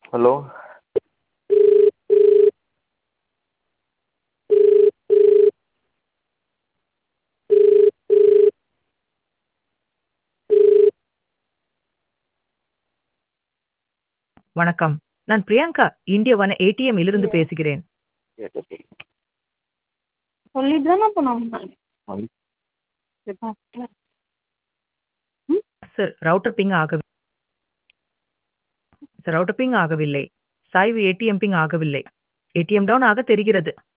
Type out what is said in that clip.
hello வணக்கம் நான் பிரியங்கா இந்திய வன ஏடிஎம் இலிருந்து பேசுகிறேன் சொல்லிட்டு தானே போனோம் சார் ரவுட்டர் பிங் ஆகவில்லை சார் ரவுட்டர் பிங் ஆகவில்லை சாய்வு ஏடிஎம் பிங் ஆகவில்லை ஏடிஎம் டவுன் ஆக தெரிகிறது